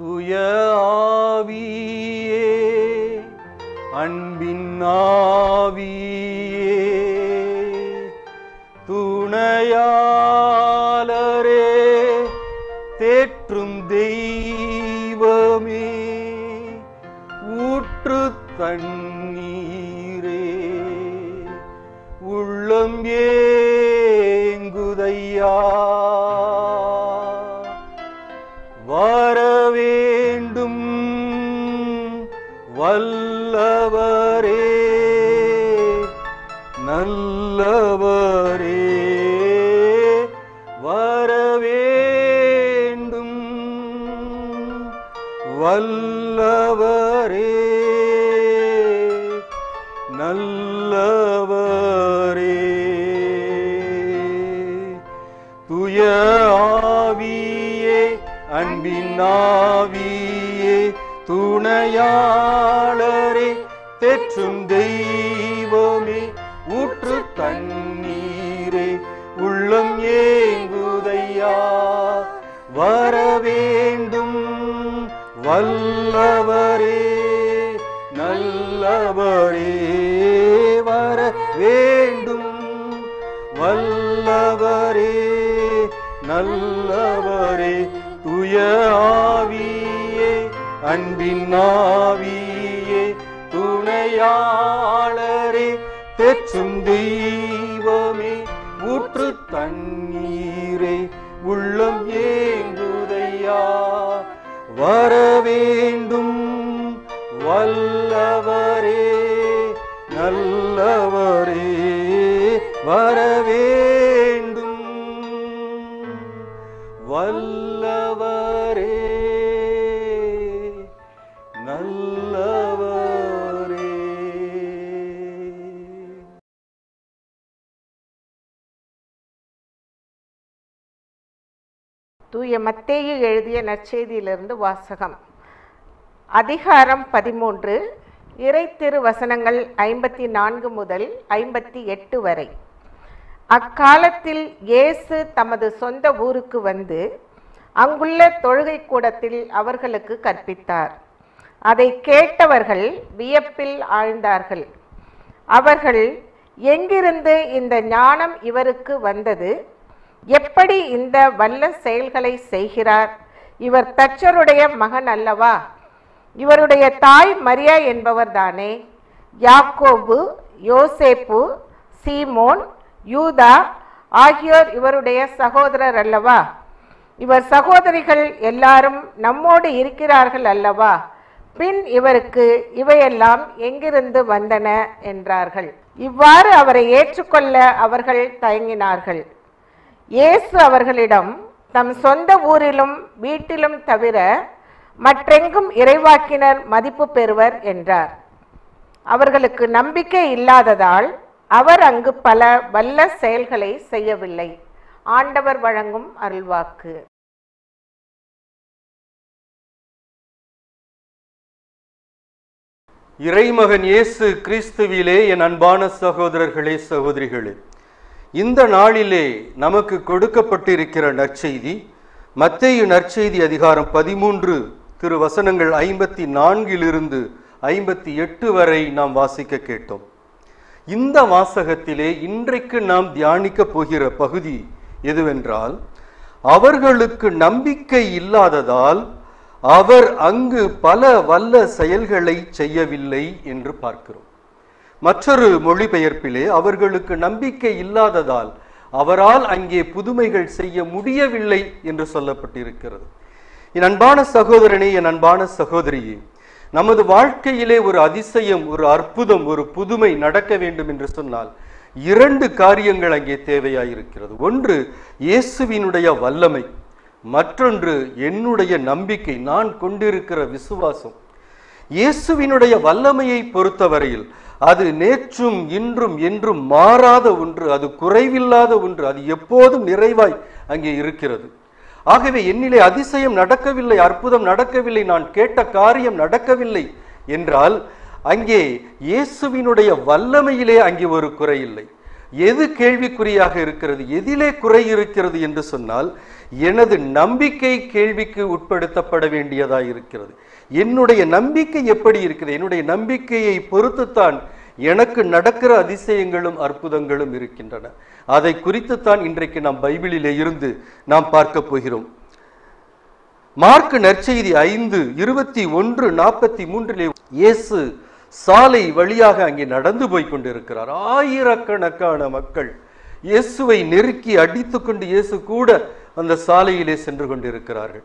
துய ஆவியே அன்பின் ஆவியே துணையாளரே தேற்றும் தெய்வமே ஊற்று தண்ணீரே உள்ளம் ஏங்குதையா வர வேண்டும் வல்லவரே நல்லவரே வர வேண்டும் வல்லவரே நல்லவரே துய ஆவியே அன்பின் ஆவியே துணையாளரே தெற்றும் தெய்வமே ஊற்று தண்ணீரே உள்ளம் ஏங்குதையா வர வேண்டும் வல்லவரே நல்லவரே வர வேண்டும் வல்லவரே நல்லவரே துய ஆவியே அன்பின் ஆவியே துணையாளரே தெற்றும் தெய்வமே ஊற்று தண்ணீரே உள்ளம் ஏங்குதையா வர வேண்டும் வல்லவரே நல்லவரே வர வேண்டும் வல்லவரே நல்லவரே தூய மத்தேயு எழுதிய நற்செய்தியிலிருந்து வாசகம் அதிகாரம் பதிமூன்று இறை திரு வசனங்கள் ஐம்பத்தி நான்கு முதல் ஐம்பத்தி எட்டு வரை அக்காலத்தில் இயேசு தமது சொந்த ஊருக்கு வந்து அங்குள்ள தொழுகை கூடத்தில் அவர்களுக்கு கற்பித்தார் அதை கேட்டவர்கள் வியப்பில் ஆழ்ந்தார்கள் அவர்கள் எங்கிருந்து இந்த ஞானம் இவருக்கு வந்தது எப்படி இந்த வல்ல செயல்களை செய்கிறார் இவர் தச்சருடைய மகன் அல்லவா இவருடைய தாய் மரியா என்பவர்தானே யாக்கோபு யோசேப்பு சீமோன் யூதா ஆகியோர் இவருடைய சகோதரர் அல்லவா இவர் சகோதரிகள் எல்லாரும் நம்மோடு இருக்கிறார்கள் அல்லவா பின் இவருக்கு இவையெல்லாம் எங்கிருந்து வந்தன என்றார்கள் இவ்வாறு அவரை ஏற்றுக்கொள்ள அவர்கள் தயங்கினார்கள் இயேசு அவர்களிடம் தம் சொந்த ஊரிலும் வீட்டிலும் தவிர மற்றெங்கும் இறைவாக்கினர் மதிப்பு பெறுவர் என்றார் அவர்களுக்கு நம்பிக்கை இல்லாததால் அவர் அங்கு பல வல்ல செயல்களை செய்யவில்லை ஆண்டவர் வழங்கும் அருள்வாக்கு இறைமகன் இயேசு கிறிஸ்துவிலே என் அன்பான சகோதரர்களே சகோதரிகளே இந்த நாளிலே நமக்கு கொடுக்கப்பட்டிருக்கிற நற்செய்தி மத்தேயு நற்செய்தி அதிகாரம் பதிமூன்று திரு வசனங்கள் ஐம்பத்தி நான்கிலிருந்து ஐம்பத்தி எட்டு வரை நாம் வாசிக்க கேட்டோம் இந்த வாசகத்திலே இன்றைக்கு நாம் தியானிக்க போகிற பகுதி எதுவென்றால் அவர்களுக்கு நம்பிக்கை இல்லாததால் அவர் அங்கு பல வல்ல செயல்களை செய்யவில்லை என்று பார்க்கிறோம் மற்றொரு மொழிபெயர்ப்பிலே அவர்களுக்கு நம்பிக்கை இல்லாததால் அவரால் அங்கே புதுமைகள் செய்ய முடியவில்லை என்று சொல்லப்பட்டிருக்கிறது என் அன்பான சகோதரனே என் அன்பான சகோதரியே நமது வாழ்க்கையிலே ஒரு அதிசயம் ஒரு அற்புதம் ஒரு புதுமை நடக்க வேண்டும் என்று சொன்னால் இரண்டு காரியங்கள் அங்கே தேவையாயிருக்கிறது ஒன்று இயேசுவினுடைய வல்லமை மற்றொன்று என்னுடைய நம்பிக்கை நான் கொண்டிருக்கிற விசுவாசம் இயேசுவினுடைய வல்லமையை பொறுத்தவரையில் அது நேற்றும் இன்றும் என்றும் மாறாத ஒன்று அது குறைவில்லாத ஒன்று அது எப்போதும் நிறைவாய் அங்கே இருக்கிறது ஆகவே என்னிலே அதிசயம் நடக்கவில்லை அற்புதம் நடக்கவில்லை நான் கேட்ட காரியம் நடக்கவில்லை என்றால் அங்கே இயேசுவினுடைய வல்லமையிலே அங்கே ஒரு குறை இல்லை எது கேள்விக்குறியாக இருக்கிறது எதிலே குறை இருக்கிறது என்று சொன்னால் எனது நம்பிக்கை கேள்விக்கு உட்படுத்தப்பட வேண்டியதாக இருக்கிறது என்னுடைய நம்பிக்கை எப்படி இருக்கிறது என்னுடைய நம்பிக்கையை பொறுத்துத்தான் எனக்கு நடக்கிற அதிசயங்களும் அற்புதங்களும் இருக்கின்றன அதை குறித்துத்தான் இன்றைக்கு நாம் பைபிளிலே இருந்து நாம் பார்க்க போகிறோம் மார்க் நற்செய்தி ஐந்து இருபத்தி ஒன்று நாற்பத்தி மூன்றிலே இயேசு சாலை வழியாக அங்கே நடந்து போய் கொண்டிருக்கிறார் ஆயிரக்கணக்கான மக்கள் இயேசுவை நெருக்கி அடித்துக் கொண்டு இயேசு கூட அந்த சாலையிலே சென்று கொண்டிருக்கிறார்கள்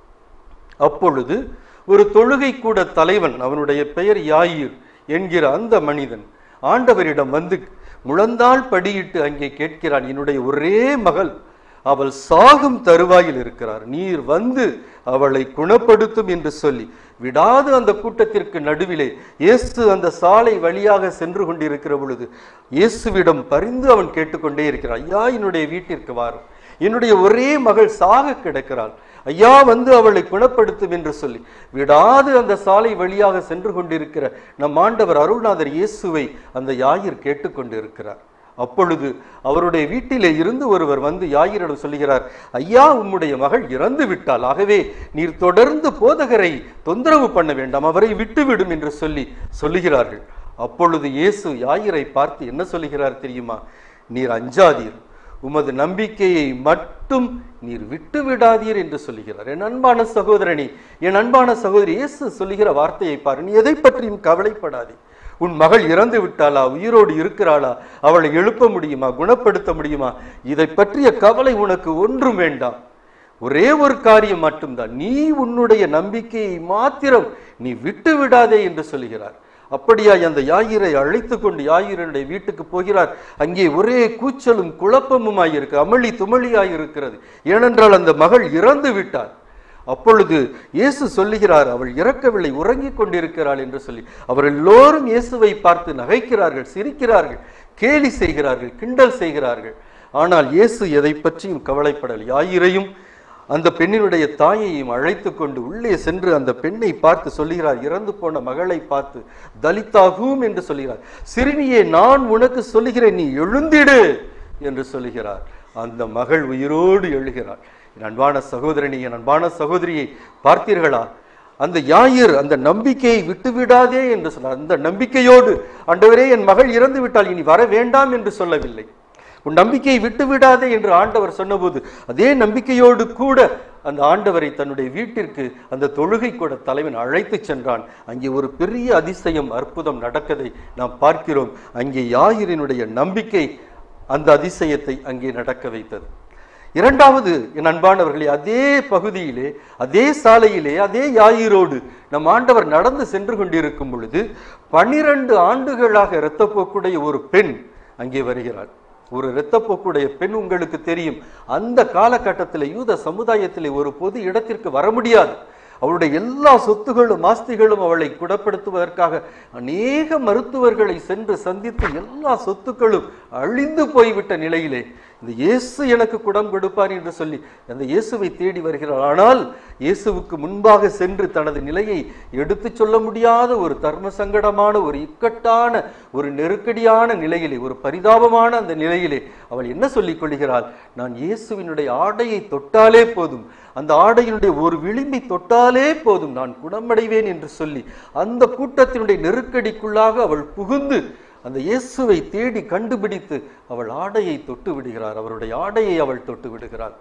அப்பொழுது ஒரு தொழுகை கூட தலைவன் அவனுடைய பெயர் யாயிர் என்கிற அந்த மனிதன் ஆண்டவரிடம் வந்து முழந்தாள் படியிட்டு அங்கே கேட்கிறான் என்னுடைய ஒரே மகள் அவள் சாகும் தருவாயில் இருக்கிறார் நீர் வந்து அவளை குணப்படுத்தும் என்று சொல்லி விடாது அந்த கூட்டத்திற்கு நடுவிலே இயேசு அந்த சாலை வழியாக சென்று கொண்டிருக்கிற பொழுது இயேசுவிடம் பரிந்து அவன் கேட்டுக்கொண்டே இருக்கிறான் ஐயா என்னுடைய வீட்டிற்கு வாரும் என்னுடைய ஒரே மகள் சாக கிடக்கிறாள் ஐயா வந்து அவளை குணப்படுத்தும் என்று சொல்லி விடாது அந்த சாலை வழியாக சென்று கொண்டிருக்கிற நம் ஆண்டவர் அருள்நாதர் இயேசுவை அந்த யாயிர் கேட்டுக்கொண்டிருக்கிறார் அப்பொழுது அவருடைய வீட்டிலே இருந்து ஒருவர் வந்து யாயிரிடம் சொல்லுகிறார் ஐயா உம்முடைய மகள் இறந்து விட்டாள் ஆகவே நீர் தொடர்ந்து போதகரை தொந்தரவு பண்ண வேண்டாம் அவரை விட்டுவிடும் என்று சொல்லி சொல்லுகிறார்கள் அப்பொழுது இயேசு யாயிரை பார்த்து என்ன சொல்லுகிறார் தெரியுமா நீர் அஞ்சாதீர் உமது நம்பிக்கையை மட்டும் நீர் விட்டு விடாதீர் என்று சொல்லுகிறார் என் அன்பான சகோதரனே என் அன்பான சகோதரி இயேசு சொல்லுகிற வார்த்தையை பாரு நீ எதை பற்றியும் கவலைப்படாதே உன் மகள் இறந்து விட்டாளா உயிரோடு இருக்கிறாளா அவளை எழுப்ப முடியுமா குணப்படுத்த முடியுமா இதை பற்றிய கவலை உனக்கு ஒன்றும் வேண்டாம் ஒரே ஒரு காரியம் மட்டும்தான் நீ உன்னுடைய நம்பிக்கையை மாத்திரம் நீ விட்டு விடாதே என்று சொல்லுகிறார் அப்படியாய் அந்த யாயிரை அழைத்து கொண்டு யாயிரனுடைய வீட்டுக்கு போகிறார் அங்கே ஒரே கூச்சலும் குழப்பமுமாய் இருக்கு அமளி துமளியாய் இருக்கிறது ஏனென்றால் அந்த மகள் இறந்து விட்டார் அப்பொழுது இயேசு சொல்லுகிறார் அவள் இறக்கவில்லை உறங்கிக் கொண்டிருக்கிறாள் என்று சொல்லி அவர் எல்லோரும் இயேசுவை பார்த்து நகைக்கிறார்கள் சிரிக்கிறார்கள் கேலி செய்கிறார்கள் கிண்டல் செய்கிறார்கள் ஆனால் இயேசு எதை பற்றியும் கவலைப்படலை யாயிரையும் அந்த பெண்ணினுடைய தாயையும் அழைத்து கொண்டு உள்ளே சென்று அந்த பெண்ணை பார்த்து சொல்லுகிறார் இறந்து போன மகளை பார்த்து தலித்தாகும் என்று சொல்லுகிறார் சிறுமியே நான் உனக்கு சொல்லுகிறேன் நீ எழுந்திடு என்று சொல்லுகிறார் அந்த மகள் உயிரோடு எழுகிறாள் என் அன்பான சகோதரனி என் அன்பான சகோதரியை பார்த்தீர்களா அந்த யாயிர் அந்த நம்பிக்கையை விட்டுவிடாதே என்று சொன்னார் அந்த நம்பிக்கையோடு ஆண்டவரே என் மகள் இறந்து விட்டால் இனி வர வேண்டாம் என்று சொல்லவில்லை உன் நம்பிக்கையை விட்டு விடாதே என்று ஆண்டவர் சொன்னபோது அதே நம்பிக்கையோடு கூட அந்த ஆண்டவரை தன்னுடைய வீட்டிற்கு அந்த தொழுகை கூட தலைவன் அழைத்து சென்றான் அங்கே ஒரு பெரிய அதிசயம் அற்புதம் நடக்கதை நாம் பார்க்கிறோம் அங்கே யாயிரினுடைய நம்பிக்கை அந்த அதிசயத்தை அங்கே நடக்க வைத்தது இரண்டாவது என் அன்பானவர்களே அதே பகுதியிலே அதே சாலையிலே அதே யாயிரோடு நம் ஆண்டவர் நடந்து சென்று கொண்டிருக்கும் பொழுது பனிரெண்டு ஆண்டுகளாக இரத்தப்போக்குடைய ஒரு பெண் அங்கே வருகிறாள் ஒரு இரத்தப்போக்குடைய பெண் உங்களுக்கு தெரியும் அந்த காலகட்டத்தில் யூத சமுதாயத்திலே ஒரு பொது இடத்திற்கு வர முடியாது அவளுடைய எல்லா சொத்துகளும் ஆஸ்திகளும் அவளை குணப்படுத்துவதற்காக அநேக மருத்துவர்களை சென்று சந்தித்து எல்லா சொத்துக்களும் அழிந்து போய்விட்ட நிலையிலே இந்த இயேசு எனக்கு குடம் கொடுப்பார் என்று சொல்லி அந்த இயேசுவை தேடி வருகிறார் ஆனால் இயேசுவுக்கு முன்பாக சென்று தனது நிலையை எடுத்துச் சொல்ல முடியாத ஒரு தர்ம சங்கடமான ஒரு இக்கட்டான ஒரு நெருக்கடியான நிலையிலே ஒரு பரிதாபமான அந்த நிலையிலே அவள் என்ன சொல்லிக் கொள்கிறாள் நான் இயேசுவினுடைய ஆடையை தொட்டாலே போதும் அந்த ஆடையினுடைய ஒரு விளிம்பை தொட்டாலே போதும் நான் குணமடைவேன் என்று சொல்லி அந்த கூட்டத்தினுடைய நெருக்கடிக்குள்ளாக அவள் புகுந்து அந்த இயேசுவை தேடி கண்டுபிடித்து அவள் ஆடையை தொட்டு விடுகிறார் அவருடைய ஆடையை அவள் தொட்டு விடுகிறாள்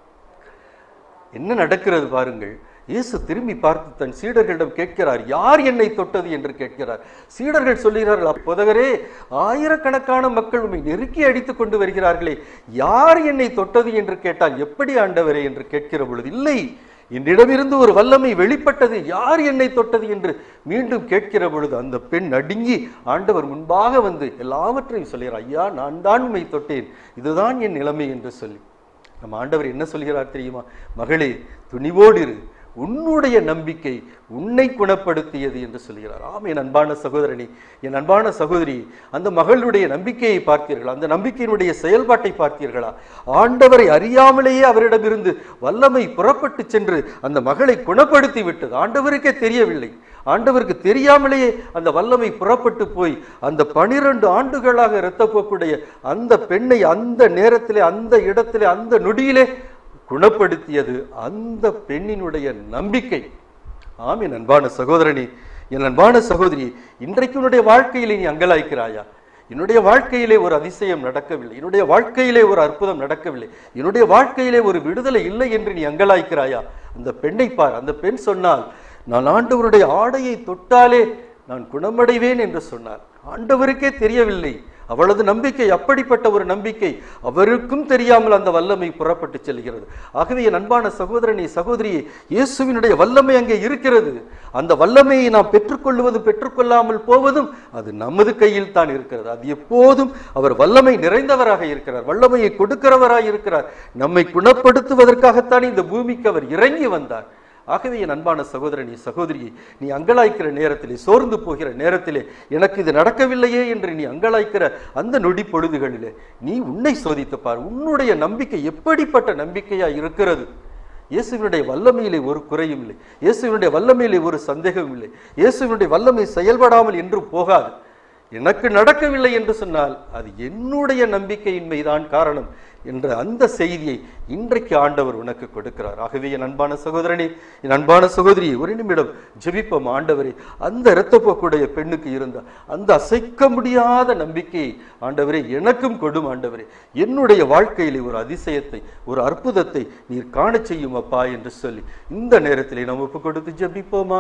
என்ன நடக்கிறது பாருங்கள் இயேசு திரும்பி பார்த்து தன் சீடர்களிடம் கேட்கிறார் யார் என்னை தொட்டது என்று கேட்கிறார் சீடர்கள் சொல்லுகிறார்கள் அப்போதகரே ஆயிரக்கணக்கான மக்கள் உண்மை நெருக்கி அடித்துக் கொண்டு வருகிறார்களே யார் என்னை தொட்டது என்று கேட்டால் எப்படி ஆண்டவரே என்று கேட்கிற பொழுது இல்லை என்னிடமிருந்து ஒரு வல்லமை வெளிப்பட்டது யார் என்னை தொட்டது என்று மீண்டும் கேட்கிற பொழுது அந்த பெண் நடுங்கி ஆண்டவர் முன்பாக வந்து எல்லாவற்றையும் சொல்கிறார் ஐயா நான் தான் உண்மை தொட்டேன் இதுதான் என் நிலைமை என்று சொல்லி நம்ம ஆண்டவர் என்ன சொல்கிறார் தெரியுமா மகளே துணிவோடு இரு உன்னுடைய நம்பிக்கை உன்னை குணப்படுத்தியது என்று சொல்கிறார் ஆம் என் அன்பான சகோதரனி என் அன்பான சகோதரி அந்த மகளுடைய நம்பிக்கையை பார்த்தீர்களா அந்த நம்பிக்கையினுடைய செயல்பாட்டை பார்த்தீர்களா ஆண்டவரை அறியாமலேயே அவரிடமிருந்து வல்லமை புறப்பட்டு சென்று அந்த மகளை குணப்படுத்தி விட்டது ஆண்டவருக்கே தெரியவில்லை ஆண்டவருக்கு தெரியாமலேயே அந்த வல்லமை புறப்பட்டு போய் அந்த பனிரெண்டு ஆண்டுகளாக இரத்தப்போக்குடைய அந்த பெண்ணை அந்த நேரத்திலே அந்த இடத்திலே அந்த நொடியிலே குணப்படுத்தியது அந்த பெண்ணினுடைய நம்பிக்கை ஆம் என் அன்பான சகோதரனே என் அன்பான சகோதரி இன்றைக்கு உன்னுடைய வாழ்க்கையிலே நீ அங்கலாய்க்கிறாயா என்னுடைய வாழ்க்கையிலே ஒரு அதிசயம் நடக்கவில்லை என்னுடைய வாழ்க்கையிலே ஒரு அற்புதம் நடக்கவில்லை என்னுடைய வாழ்க்கையிலே ஒரு விடுதலை இல்லை என்று நீ அங்கலாய்க்கிறாயா அந்த பெண்ணை பார் அந்த பெண் சொன்னால் நான் ஆண்டவருடைய ஆடையை தொட்டாலே நான் குணமடைவேன் என்று சொன்னார் ஆண்டவருக்கே தெரியவில்லை அவளது நம்பிக்கை அப்படிப்பட்ட ஒரு நம்பிக்கை அவருக்கும் தெரியாமல் அந்த வல்லமை புறப்பட்டு செல்கிறது ஆகவே என் அன்பான சகோதரனே சகோதரியே இயேசுவினுடைய வல்லமை அங்கே இருக்கிறது அந்த வல்லமையை நாம் பெற்றுக்கொள்வது பெற்றுக்கொள்ளாமல் போவதும் அது நமது கையில் தான் இருக்கிறது அது எப்போதும் அவர் வல்லமை நிறைந்தவராக இருக்கிறார் வல்லமையை கொடுக்கிறவராக இருக்கிறார் நம்மை குணப்படுத்துவதற்காகத்தான் இந்த பூமிக்கு அவர் இறங்கி வந்தார் ஆகவே என் அன்பான சகோதரனி சகோதரியை நீ அங்கலாய்க்கிற நேரத்திலே சோர்ந்து போகிற நேரத்திலே எனக்கு இது நடக்கவில்லையே என்று நீ அங்கலாய்க்கிற அந்த நொடி பொழுதுகளிலே நீ உன்னை சோதித்து பார் உன்னுடைய நம்பிக்கை எப்படிப்பட்ட நம்பிக்கையா இருக்கிறது இயேசுவினுடைய வல்லமையிலே ஒரு குறையும் இல்லை இயேசுவினுடைய வல்லமையிலே ஒரு சந்தேகம் இல்லை இயேசுவினுடைய வல்லமை செயல்படாமல் என்று போகாது எனக்கு நடக்கவில்லை என்று சொன்னால் அது என்னுடைய நம்பிக்கையின்மைதான் காரணம் என்ற அந்த செய்தியை இன்றைக்கு ஆண்டவர் உனக்கு கொடுக்கிறார் ஆகவே என் அன்பான சகோதரனே என் அன்பான சகோதரி ஒரு நிமிடம் ஜெபிப்போம் ஆண்டவரே அந்த இரத்தப்போக்குடைய பெண்ணுக்கு இருந்த அந்த அசைக்க முடியாத நம்பிக்கையை ஆண்டவரே எனக்கும் கொடும் ஆண்டவரே என்னுடைய வாழ்க்கையிலே ஒரு அதிசயத்தை ஒரு அற்புதத்தை நீர் காணச் செய்யும் அப்பா என்று சொல்லி இந்த நேரத்திலே நாம் ஒப்பு கொடுத்து ஜெபிப்போமா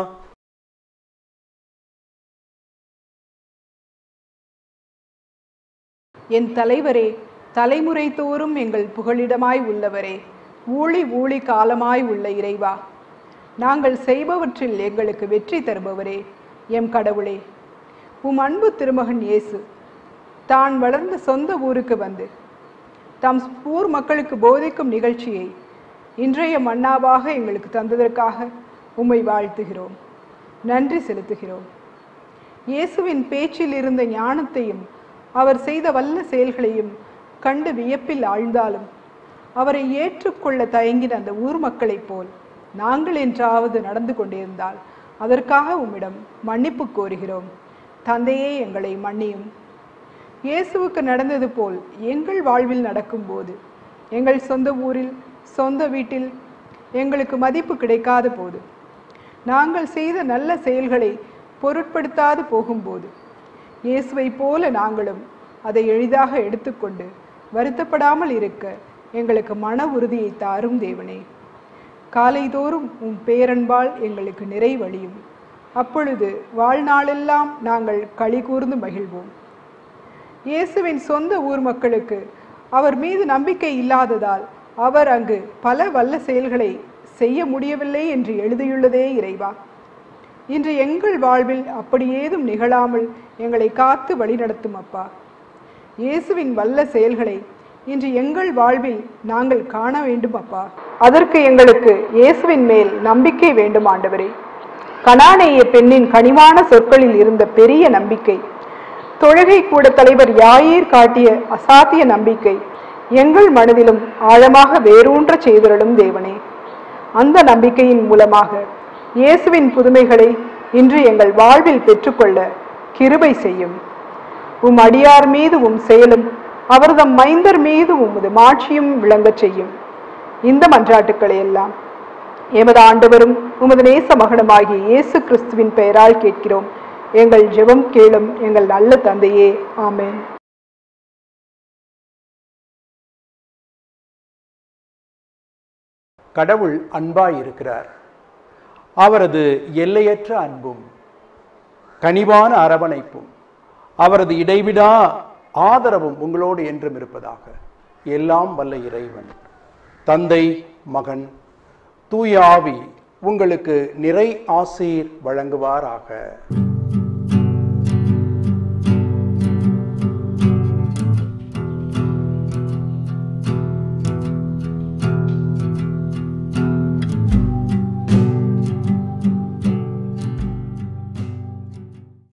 என் தலைவரே தலைமுறை தோறும் எங்கள் புகலிடமாய் உள்ளவரே ஊழி ஊழி காலமாய் உள்ள இறைவா நாங்கள் செய்பவற்றில் எங்களுக்கு வெற்றி தருபவரே எம் கடவுளே உம் அன்பு திருமகன் இயேசு தான் வளர்ந்த சொந்த ஊருக்கு வந்து தம் ஊர் மக்களுக்கு போதிக்கும் நிகழ்ச்சியை இன்றைய மன்னாவாக எங்களுக்கு தந்ததற்காக உம்மை வாழ்த்துகிறோம் நன்றி செலுத்துகிறோம் இயேசுவின் பேச்சில் இருந்த ஞானத்தையும் அவர் செய்த வல்ல செயல்களையும் கண்டு வியப்பில் ஆழ்ந்தாலும் அவரை ஏற்றுக்கொள்ள தயங்கின அந்த ஊர் மக்களைப் போல் நாங்கள் என்றாவது நடந்து கொண்டிருந்தால் அதற்காக உம்மிடம் மன்னிப்பு கோருகிறோம் தந்தையே எங்களை மன்னியும் இயேசுவுக்கு நடந்தது போல் எங்கள் வாழ்வில் நடக்கும்போது எங்கள் சொந்த ஊரில் சொந்த வீட்டில் எங்களுக்கு மதிப்பு கிடைக்காத போது நாங்கள் செய்த நல்ல செயல்களை பொருட்படுத்தாது போகும்போது இயேசுவை போல நாங்களும் அதை எளிதாக எடுத்துக்கொண்டு வருத்தப்படாமல் இருக்க எங்களுக்கு மன உறுதியை தாரும் தேவனே காலைதோறும் உம் பேரன்பால் எங்களுக்கு நிறைவழியும் அப்பொழுது வாழ்நாளெல்லாம் நாங்கள் களி கூர்ந்து மகிழ்வோம் இயேசுவின் சொந்த ஊர் மக்களுக்கு அவர் மீது நம்பிக்கை இல்லாததால் அவர் அங்கு பல வல்ல செயல்களை செய்ய முடியவில்லை என்று எழுதியுள்ளதே இறைவா இன்று எங்கள் வாழ்வில் அப்படி ஏதும் நிகழாமல் எங்களை காத்து வழிநடத்தும் அப்பா இயேசுவின் வல்ல செயல்களை இன்று எங்கள் வாழ்வில் நாங்கள் காண வேண்டும் அப்பா அதற்கு எங்களுக்கு இயேசுவின் மேல் நம்பிக்கை வேண்டும் ஆண்டவரே கனானேய பெண்ணின் கனிவான சொற்களில் இருந்த பெரிய நம்பிக்கை தொழுகை கூட தலைவர் யாயீர் காட்டிய அசாத்திய நம்பிக்கை எங்கள் மனதிலும் ஆழமாக வேரூன்ற செய்திருளும் தேவனே அந்த நம்பிக்கையின் மூலமாக இயேசுவின் புதுமைகளை இன்று எங்கள் வாழ்வில் பெற்றுக்கொள்ள கிருபை செய்யும் உம் அடியார் மீது உம் செயலும் அவர்தம் மைந்தர் மீது உமது மாட்சியும் விளங்கச் செய்யும் இந்த மன்றாட்டுக்களை எல்லாம் எமது ஆண்டவரும் உமது நேச மகனுமாகிய இயேசு கிறிஸ்துவின் பெயரால் கேட்கிறோம் எங்கள் ஜெபம் கேளும் எங்கள் நல்ல தந்தையே ஆமென் கடவுள் அன்பாய் இருக்கிறார் அவரது எல்லையற்ற அன்பும் கனிவான அரவணைப்பும் அவரது இடைவிடா ஆதரவும் உங்களோடு என்றும் இருப்பதாக எல்லாம் வல்ல இறைவன் தந்தை மகன் தூய ஆவி உங்களுக்கு நிறை ஆசீர் வழங்குவாராக